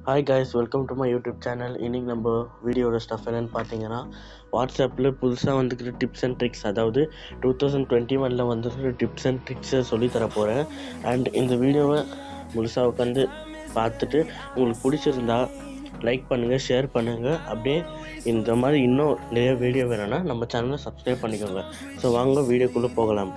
hi guys welcome to my YouTube channel இன்றைக்கி நம்ம வீடியோட ஸ்டஃப் என்னென்னு பார்த்தீங்கன்னா வாட்ஸ்அப்பில் புதுசாக வந்துக்கிற டிப்ஸ் அண்ட் ட்ரிக்ஸ் அதாவது டூ தௌசண்ட் டுவெண்ட்டி ஒனில் வந்துருக்கிற டிப்ஸ் அண்ட் ட்ரிக்ஸை சொல்லித்தர போகிறேன் அண்ட் இந்த வீடியோவை முழுசாக உட்காந்து பார்த்துட்டு உங்களுக்கு பிடிச்சிருந்தா லைக் பண்ணுங்கள் ஷேர் பண்ணுங்கள் அப்படியே இந்த மாதிரி இன்னும் நிறைய வீடியோ வேணும்னா நம்ம சேனலை சப்ஸ்கிரைப் பண்ணிக்கோங்க ஸோ வாங்க வீடியோக்குள்ளே போகலாம்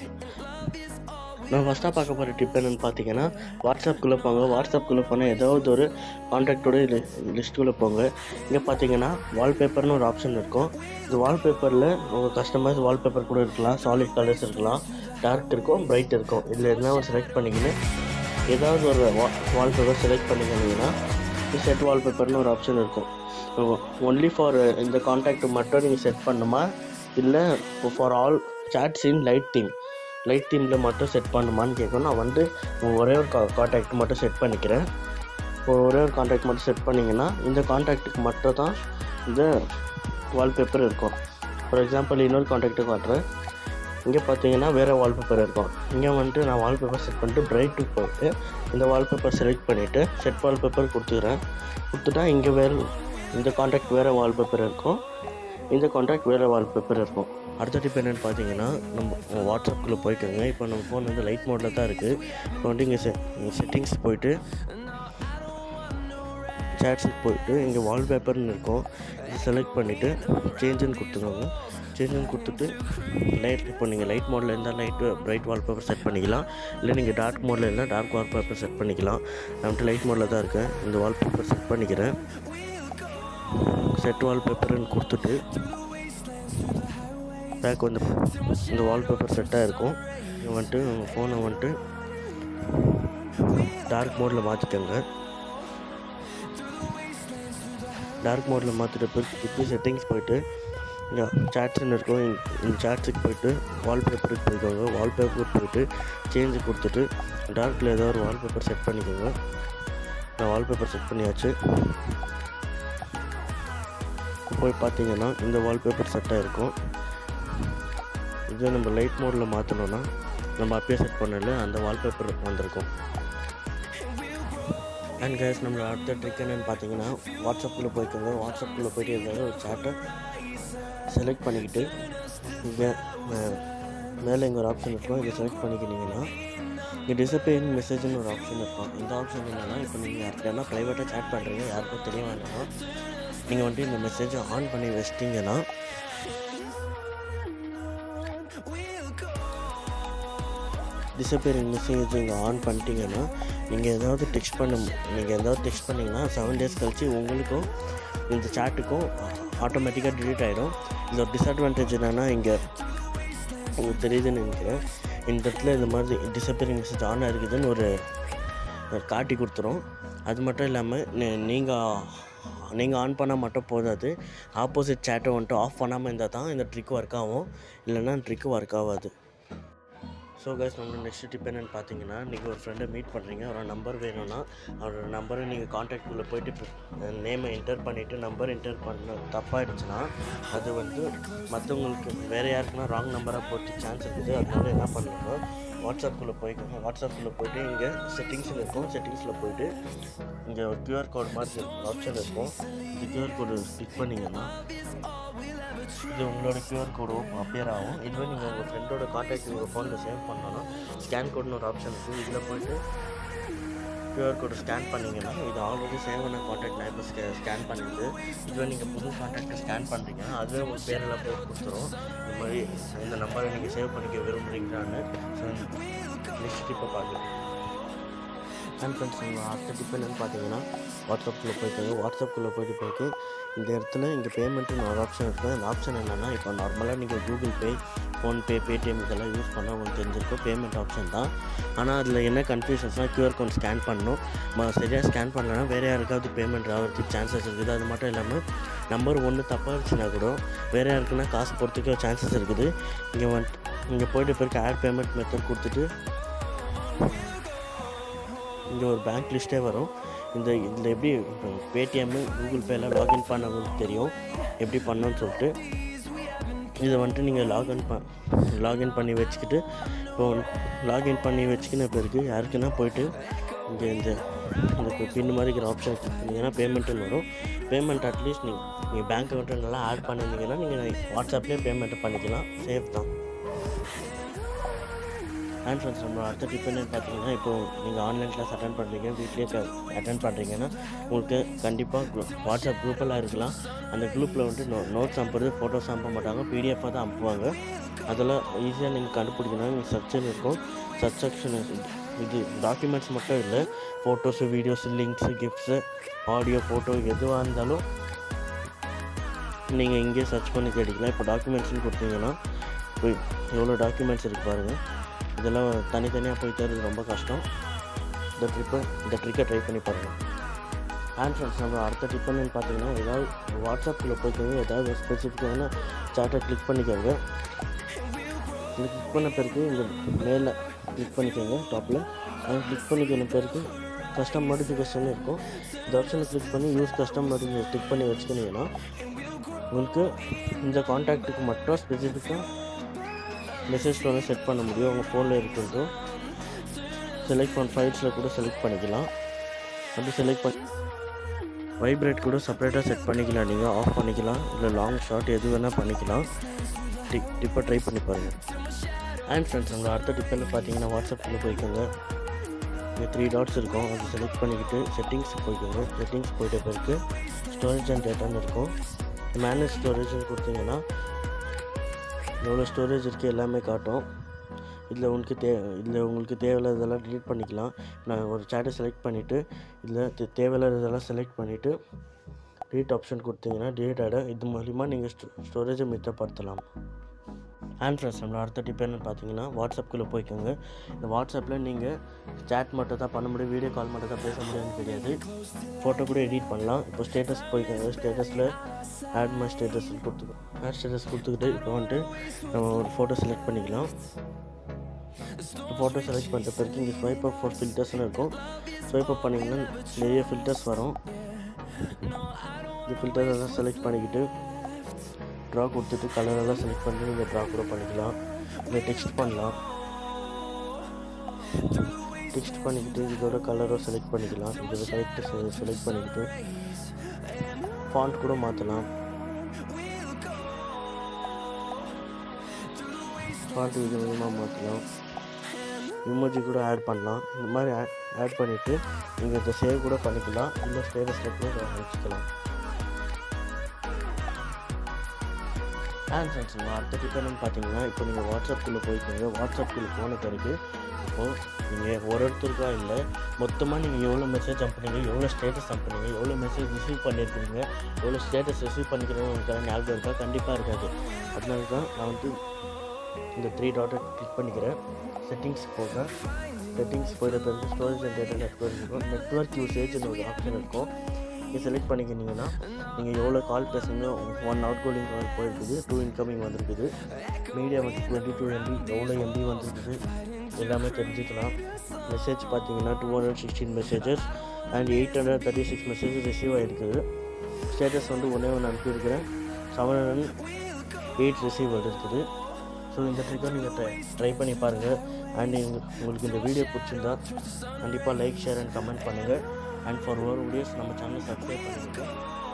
நான் ஃபஸ்ட்டாக பார்க்க போகிற டிப் என்னென்னு பார்த்தீங்கன்னா வாட்ஸ்அப்குள்ளே போங்க வாட்ஸ்அப்குள்ளே போனால் ஏதாவது ஒரு காண்டாக்டோட லிஸ்ட்டுக்குள்ளே போங்க இங்கே பார்த்தீங்கன்னா வால்பேப்பர்னு ஒரு ஆப்ஷன் இருக்கும் இந்த வால்பேப்பரில் உங்கள் கஸ்டமைஸ் வால்பேப்பர் கூட இருக்கலாம் சாலிட் கலர்ஸ் இருக்கலாம் டார்க் இருக்கும் பிரைட் இருக்கும் இதில் எதுனா ஒரு செலக்ட் பண்ணிக்கின்னு ஏதாவது ஒரு வா வால்பேப்பர் செலக்ட் பண்ணிக்கினீங்கன்னா செட் வால்பேப்பர்னு ஒரு ஆப்ஷன் இருக்கும் ஒன்லி ஃபார் இந்த காண்டாக்ட் மட்டும் நீங்கள் செட் பண்ணுமா இல்லை for all chats in light theme light தீமில் மட்டும் செட் பண்ணுமான்னு கேட்கும் நான் வந்து ஒரே ஒரு கா காண்டாக்ட் மட்டும் செட் பண்ணிக்கிறேன் இப்போ ஒரே ஒரு காண்டாக்ட் மட்டும் செட் பண்ணிங்கன்னா இந்த காண்டாக்ட்டுக்கு மட்டும் தான் இந்த வால்பேப்பர் இருக்கும் ஃபார் எக்ஸாம்பிள் இன்னொரு காண்டாக்ட்டு காட்டுறேன் இங்கே பார்த்தீங்கன்னா வேறு வால்பேப்பர் இருக்கும் இங்கே வந்துட்டு நான் வால்பேப்பர் செட் பண்ணிட்டு பிரைட்டுக்கு போயிட்டு இந்த வால்பேப்பர் செலக்ட் பண்ணிவிட்டு செட் வால்பேப்பர் கொடுத்துக்கிறேன் கொடுத்துட்டா இங்கே வேறு இந்த காண்டாக்ட் வேறு வால்பேப்பர் இருக்கும் இந்த காண்டாக்ட் வேறு வால்பேப்பர் இருக்கும் அடுத்த டிப் என்னென்னு பார்த்தீங்கன்னா நம்ம வாட்ஸ்அப்புக்குள்ளே போய்க்கோங்க இப்போ நம்ம ஃபோன் வந்து லைட் மோடில் தான் இருக்குது இப்போ வந்து இங்கே செ செட்டிங்ஸ் போயிட்டு சேட்ஸுக்கு போயிட்டு இங்கே வால்பேப்பர்னு இருக்கும் இது செலக்ட் பண்ணிவிட்டு சேஞ்சுன்னு கொடுத்துக்கோங்க சேஞ்சுன்னு கொடுத்துட்டு லைட் இப்போ நீங்கள் லைட் மோடில் இருந்தால் லைட்டு பிரைட் வால்பேப்பர் செட் பண்ணிக்கலாம் இல்லை நீங்கள் டார்க் மோடில் இருந்தால் டார்க் வால்பேப்பர் செட் பண்ணிக்கலாம் நான் லைட் மோடில் தான் இருக்கேன் இந்த வால்பேப்பர் செட் பண்ணிக்கிறேன் செட் வால்பேப்பர்னு கொடுத்துட்டு பேக் வந்து இந்த வால்பேப்பர் செட்டாக இருக்கும் இது வந்துட்டு உங்கள் ஃபோனை வந்துட்டு டார்க் மோடில் மாற்றிக்கோங்க டார்க் மோடில் மாற்றிட்ட பிறகு இப்போ செட்டிங்ஸ் போயிட்டு இங்கே சாட்ஸ்ன்னு இருக்கும் இந்த சாட்ஸுக்கு போயிட்டு வால்பேப்பருக்கு போய்க்கோங்க வால்பேப்பருக்கு போயிட்டு சேஞ்சு கொடுத்துட்டு டார்க்கில் ஏதோ ஒரு வால்பேப்பர் செட் பண்ணிக்கோங்க நான் வால்பேப்பர் செட் பண்ணியாச்சு போய் பார்த்தீங்கன்னா இந்த வால்பேப்பர் செட்டாக இருக்கும் இதே நம்ம லைட் மோடில் மாற்றணுன்னா நம்ம அப்பயே செட் பண்ணல அந்த வால்பேப்பர் வந்திருக்கும் அண்ட் கேஸ் நம்மளோட அடுத்த ட்ரிக் என்னென்னு பார்த்தீங்கன்னா வாட்ஸ்அப்பில் போய்க்கோங்க வாட்ஸ்அப்பில் போய்ட்டு ஏதாவது ஒரு சாட்டை செலக்ட் பண்ணிக்கிட்டு இங்கே மேலே இங்கே ஒரு ஆப்ஷன் இருக்கும் இதை செலக்ட் பண்ணிக்கினீங்கன்னா இங்கே டிசப்பியரிங் மெசேஜ்னு ஒரு ஆப்ஷன் இருக்கும் இந்த ஆப்ஷன் என்னென்னா இப்போ நீங்கள் யார்கிட்டனா ப்ரைவேட்டாக சேட் பண்ணுறீங்க யாருக்கும் தெரிய வேண்டாம் நீங்கள் வந்துட்டு இந்த மெசேஜை ஆன் பண்ணி வச்சிட்டிங்கன்னா டிசப்பியரிங் மெசேஜ் இங்கே ஆன் பண்ணிட்டீங்கன்னா நீங்கள் ஏதாவது டெக்ஸ்ட் பண்ண நீங்கள் ஏதாவது டெக்ஸ்ட் பண்ணிங்கன்னா செவன் டேஸ் கழிச்சு உங்களுக்கும் இந்த சாட்டுக்கும் ஆட்டோமேட்டிக்காக டிலீட் ஆகிடும் இந்த ஒரு டிஸ்அட்வான்டேஜ் என்னென்னா இங்கே உங்களுக்கு தெரியுதுன்னு நினைக்கிறேன் இந்த இடத்துல இந்த மாதிரி டிசப்பியரிங் மெசேஜ் ஆன் இருக்குதுன்னு ஒரு காட்டி கொடுத்துரும் அது மட்டும் இல்லாமல் நீங்கள் நீங்கள் ஆன் பண்ணால் மட்டும் போதாது ஆப்போசிட் சேட்டை வந்துட்டு ஆஃப் பண்ணாமல் இருந்தால் தான் இந்த ட்ரிக் ஒர்க் ஆகும் இல்லைன்னா ட்ரிக்கு ஒர்க் ஆகாது ஸோ கைஸ் நம்மளோட நெக்ஸ்ட் டிப் என்னென்னு பார்த்தீங்கன்னா நீங்கள் ஒரு ஃப்ரெண்டை மீட் பண்ணுறீங்க அவரோட நம்பர் வேணும்னா அவரோட நம்பரை நீங்கள் காண்டாக்டுள்ளே போயிட்டு நேமை என்டர் பண்ணிவிட்டு நம்பர் என்டர் பண்ண தப்பாகிடுச்சுன்னா அது வந்து மற்றவங்களுக்கு வேறு யாருக்குன்னா ராங் நம்பராக போட்டு சான்ஸ் இருக்குது அதனால என்ன பண்ணுறோம் வாட்ஸ்அப்புக்குள்ளே போய்க்கோங்க வாட்ஸ்அப்புக்குள்ளே போய்ட்டு இங்கே செட்டிங்ஸில் இருக்கும் செட்டிங்ஸில் போய்ட்டு இங்கே ஒரு க்யூஆர் கோட் மாதிரி ஆப்ஷன் இருக்கும் இந்த க்யூஆர் கோடு கிளிக் பண்ணிங்கன்னா இது உங்களோட க்யூஆர் கோடும் அப்பியர் ஆகும் இதுவே நீங்கள் உங்கள் ஃப்ரெண்டோட காண்டாக்ட் உங்கள் ஃபோனில் சேவ் பண்ணோன்னா ஸ்கேன் கோட்னு ஒரு ஆப்ஷன் இருக்குது இதில் போய்ட்டு க்யூஆர் கோடு ஸ்கேன் பண்ணிங்கன்னா இது ஆல்ரெடி சேவ் பண்ண காண்டாக்ட் நான் இப்போ ஸ்கே ஸ்கேன் பண்ணிட்டு இதுவே நீங்கள் புது காண்டாக்டை ஸ்கேன் பண்ணுறீங்க அதுவே உங்கள் பேரெல்லாம் போய் கொடுத்துரும் இந்த மாதிரி இந்த நம்பரை நீங்கள் சேவ் பண்ணிக்க விரும்புகிறீங்களான்னு ஸோ நெக்ஸ்ட் இப்போ பார்க்கலாம் அண்ட் ஃப்ரெண்ட்ஸ் நீங்கள் அடுத்த டிப் என்னென்னு பார்த்தீங்கன்னா வாட்ஸ்அப்பில் போய்க்கோங்க வாட்ஸ்அப்புக்குள்ளே போயிட்டு போயிட்டு இந்த இடத்துல இங்கே பேமெண்ட்டுன்னு ஒரு ஆப்ஷன் இருக்குது அந்த ஆப்ஷன் என்னென்னா இப்போ நார்மலாக நீங்கள் கூகுள் பே ஃபோன்பே பேடிஎம் இதெல்லாம் யூஸ் பண்ணால் உங்களுக்கு தெரிஞ்சிருக்கும் பேமெண்ட் ஆப்ஷன் தான் ஆனால் அதில் என்ன கன்ஃபியூஷன்ஸ்னால் க்யூஆர் கோட் ஸ்கேன் பண்ணணும் சரியாக ஸ்கேன் பண்ணலன்னா வேறு யாருக்காவது பேமெண்ட் ஆகிறதுக்கு சான்சஸ் இருக்குது அது மட்டும் இல்லாமல் நம்பர் ஒன்று தப்பாக இருந்துச்சுன்னா கூட வேறு யாருக்குன்னா காசு போகிறதுக்கு சான்சஸ் இருக்குது இங்கே வந்துட்டு இங்கே போய்ட்டு பிறகு ஆட் பேமெண்ட் மெத்தட் கொடுத்துட்டு இங்கே ஒரு பேங்க் லிஸ்ட்டே வரும் இந்த இதில் எப்படி பேடிஎம்மு கூகுள் பேயில் லாகின் பண்ணவங்களுக்கு தெரியும் எப்படி பண்ணணும்னு சொல்லிட்டு இதை வந்துட்டு நீங்கள் லாகின் ப லாகின் பண்ணி வச்சுக்கிட்டு இப்போ லாகின் பண்ணி வச்சுக்கின பிறகு யாருக்குன்னா போயிட்டு இங்கே இந்த இந்த பின் மாதிரி இருக்கிற ஆப்ஷன் கிளிக் பண்ணிங்கன்னா பேமெண்ட்டுன்னு வரும் பேமெண்ட் அட்லீஸ்ட் நீங்கள் நீங்கள் பேங்க் அக்கௌண்ட்டு நல்லா ஆட் பண்ணியிருந்தீங்கன்னா நீங்கள் வாட்ஸ்அப்லேயே பேமெண்ட்டு பண்ணிக்கலாம் சேஃப் தான் அண்ட் ஃப்ரெண்ட்ஸ் நம்ம அடுத்த டிப் என்னன்னு பார்த்தீங்கன்னா இப்போ நீங்கள் ஆன்லைன் கிளாஸ் அட்டன் பண்ணுறீங்க வீட்லேயே அட்டன் பண்ணுறீங்கன்னா உங்களுக்கு கண்டிப்பாக வாட்ஸ்அப் குரூப்பெல்லாம் இருக்கலாம் அந்த குரூப்பில் வந்து நோ நோட்ஸ் அனுப்புறது ஃபோட்டோஸ் அனுப்ப மாட்டாங்க பிடிஎஃபாக தான் அனுப்புவாங்க அதெல்லாம் ஈஸியாக நீங்கள் கண்டுபிடிக்கணும் நீங்கள் சர்ச்சுன்னு இருக்கும் சர்ச் செக்ஷன் இது டாக்குமெண்ட்ஸ் மட்டும் இல்லை photos videos links gifts audio photo எதுவாக இருந்தாலும் நீங்கள் இங்கேயே சர்ச் பண்ணி தேடிக்கலாம் இப்போ டாக்குமெண்ட்ஸ்னு கொடுத்தீங்கன்னா இப்போ எவ்வளோ டாக்குமெண்ட்ஸ் இருக்கு பாருங்கள் இதெல்லாம் தனித்தனியாக போய் தேடுறது ரொம்ப கஷ்டம் இந்த ட்ரிப்பை இந்த ட்ரிக்கை ட்ரை பண்ணி பாருங்கள் அண்ட் ஃப்ரெண்ட்ஸ் நம்ம அடுத்த ட்ரிப் என்னன்னு பார்த்தீங்கன்னா ஏதாவது வாட்ஸ்அப்பில் போய்க்கோங்க ஏதாவது ஸ்பெசிஃபிக்கான சார்ட்டை கிளிக் பண்ணிக்கோங்க இந்த கிளிக் பண்ண பிறகு இந்த மேலே கிளிக் பண்ணிக்கோங்க டாப்பில் அது கிளிக் பண்ணிக்கிற பிறகு கஸ்டம் நோட்டிஃபிகேஷன் இருக்கும் இந்த ஆப்ஷனை கிளிக் பண்ணி யூஸ் கஸ்டம் நோட்டிஃபிகேஷன் கிளிக் பண்ணி வச்சுக்கினீங்கன்னா உங்களுக்கு இந்த காண்டாக்ட்டுக்கு மட்டும் ஸ்பெசிஃபிக்காக மெசேஜ் டோனை செட் பண்ண முடியும் உங்கள் ஃபோனில் இருக்கிறதோ செலக்ட் பண்ண ஃபைல்ஸில் கூட செலக்ட் பண்ணிக்கலாம் அப்படி செலக்ட் பண்ணி வைப்ரேட் கூட செப்பரேட்டாக செட் பண்ணிக்கலாம் நீங்கள் ஆஃப் பண்ணிக்கலாம் இல்லை லாங் ஷார்ட் எது வேணால் பண்ணிக்கலாம் டிப் டிப்பை ட்ரை பண்ணி பாருங்கள் அண்ட் ஃப்ரெண்ட்ஸ் உங்கள் அடுத்த டிப்பில் பார்த்தீங்கன்னா வாட்ஸ்அப்பில் போய்க்கோங்க இங்கே த்ரீ டாட்ஸ் இருக்கும் அது செலக்ட் பண்ணிக்கிட்டு செட்டிங்ஸ் போய்க்கோங்க செட்டிங்ஸ் போயிட்ட பிறகு ஸ்டோரேஜ் அண்ட் டேட்டான்னு இருக்கும் மேனேஜ் ஸ்டோரேஜ்னு கொடுத்தீங்கன்னா எவ்வளோ ஸ்டோரேஜ் இருக்குது எல்லாமே காட்டும் இதில் உங்களுக்கு தே இதில் உங்களுக்கு தேவையில்லாததெல்லாம் delete பண்ணிக்கலாம் நான் ஒரு சேட்டை செலக்ட் பண்ணிவிட்டு இதில் தே தேவையில்லாததெல்லாம் செலக்ட் பண்ணிவிட்டு delete ஆப்ஷன் கொடுத்தீங்கன்னா delete ஆகிடும் இது மூலிமா நீங்கள் ஸ்டோ ஸ்டோரேஜை மிச்சப்படுத்தலாம் அண்ட் ஃப்ரெண்ட்ஸ் நம்மளோட அடுத்த டிப் என்னன்னு பார்த்தீங்கன்னா வாட்ஸ்அப்புக்குள்ளே போய்க்கோங்க இந்த வாட்ஸ்அப்பில் நீங்கள் சேட் மட்டும் தான் பண்ண முடியும் வீடியோ கால் மட்டும் தான் பேச முடியும்னு கிடையாது ஃபோட்டோ கூட எடிட் பண்ணலாம் இப்போ ஸ்டேட்டஸ் போய்க்கோங்க ஸ்டேட்டஸில் ஆட் மை ஸ்டேட்டஸ் கொடுத்து ஆட் ஸ்டேட்டஸ் கொடுத்துக்கிட்டு இப்போ வந்துட்டு நம்ம ஒரு ஃபோட்டோ செலக்ட் பண்ணிக்கலாம் ஃபோட்டோ செலக்ட் பண்ணிட்ட பிறகு இங்கே ஸ்வைப் அப் ஃபார் ஃபில்டர்ஸ்னு இருக்கும் ஸ்வைப் அப் பண்ணிங்கன்னா நிறைய ஃபில்டர்ஸ் வரும் இந்த ஃபில்டர்ஸ் எல்லாம் செலக்ட் பண்ணிக்கிட்டு ட்ரா கொடுத்துட்டு கலரெல்லாம் செலக்ட் பண்ணி நீங்கள் ட்ரா கூட பண்ணிக்கலாம் இல்லை டெக்ஸ்ட் பண்ணலாம் டெக்ஸ்ட் பண்ணிக்கிட்டு இதோட கலரும் செலக்ட் பண்ணிக்கலாம் இதோட கரெக்டாக செலக்ட் பண்ணிக்கிட்டு ஃபாண்ட் கூட மாற்றலாம் ஃபாண்ட் இது மூலமாக மாற்றலாம் இமோஜி கூட ஆட் பண்ணலாம் இந்த மாதிரி ஆட் ஆட் பண்ணிவிட்டு நீங்கள் இதை சேவ் கூட பண்ணிக்கலாம் இல்லை ஸ்டேட்டஸில் கூட வச்சுக்கலாம் அண்ட் ஃப்ரெண்ட்ஸ் நான் அடுத்த டிப் என்னன்னு பார்த்தீங்கன்னா இப்போ நீங்கள் வாட்ஸ்அப்புக்குள்ளே போய்க்கோங்க வாட்ஸ்அப்புக்குள்ளே போன பிறகு இப்போது நீங்கள் ஒரு ஒருத்தருக்கா இல்லை மொத்தமாக நீங்கள் எவ்வளோ மெசேஜ் அனுப்புனீங்க எவ்வளோ ஸ்டேட்டஸ் அனுப்புனீங்க எவ்வளோ மெசேஜ் ரிசீவ் பண்ணியிருக்கீங்க எவ்வளோ ஸ்டேட்டஸ் ரிசீவ் பண்ணிக்கிறோம் உங்களுக்கு ஞாபகம் இருக்கா கண்டிப்பாக இருக்காது அதனால தான் நான் வந்து இந்த த்ரீ டாட்டை கிளிக் பண்ணிக்கிறேன் செட்டிங்ஸ் போகிறேன் செட்டிங்ஸ் போயிட்ட பிறகு ஸ்டோரேஜ் அண்ட் டேட்டா நெட்ஒர்க் இருக்கும் நெட்ஒர்க் யூசேஜ்னு ஒரு ஆப்ஷன் இருக்கும் நீங்கள் செலக்ட் பண்ணிக்கினீங்கன்னா நீங்கள் எவ்வளோ கால் பேசுங்க ஒன் அவுட் கோலிங் கால் போயிருக்குது டூ இன்கமிங் வந்திருக்குது மீடியா வந்து டுவெண்ட்டி டூ எம்பி எவ்வளோ எம்பி வந்திருக்குது எல்லாமே தெரிஞ்சுக்கலாம் மெசேஜ் பார்த்தீங்கன்னா two hundred sixteen messages and eight hundred thirty six messages receive ஆகிருக்குது ஸ்டேட்டஸ் வந்து ஒன்றே ஒன்று அனுப்பியிருக்கிறேன் செவன் ஹண்ட்ரட் எயிட் ரிசீவ் இருக்குது ஸோ இந்த ட்ரிக்கை நீங்கள் ட்ரை ட்ரை பண்ணி பாருங்கள் அண்ட் உங்களுக்கு இந்த வீடியோ பிடிச்சிருந்தா கண்டிப்பாக லைக் ஷேர் அண்ட் கமெண்ட் பண்ணுங்கள் அண்ட் ஃபார் ஓவர் வீடியோஸ் நம்ம சேனல் சப்ஸ்கிரைப் பண்ணுங்கள்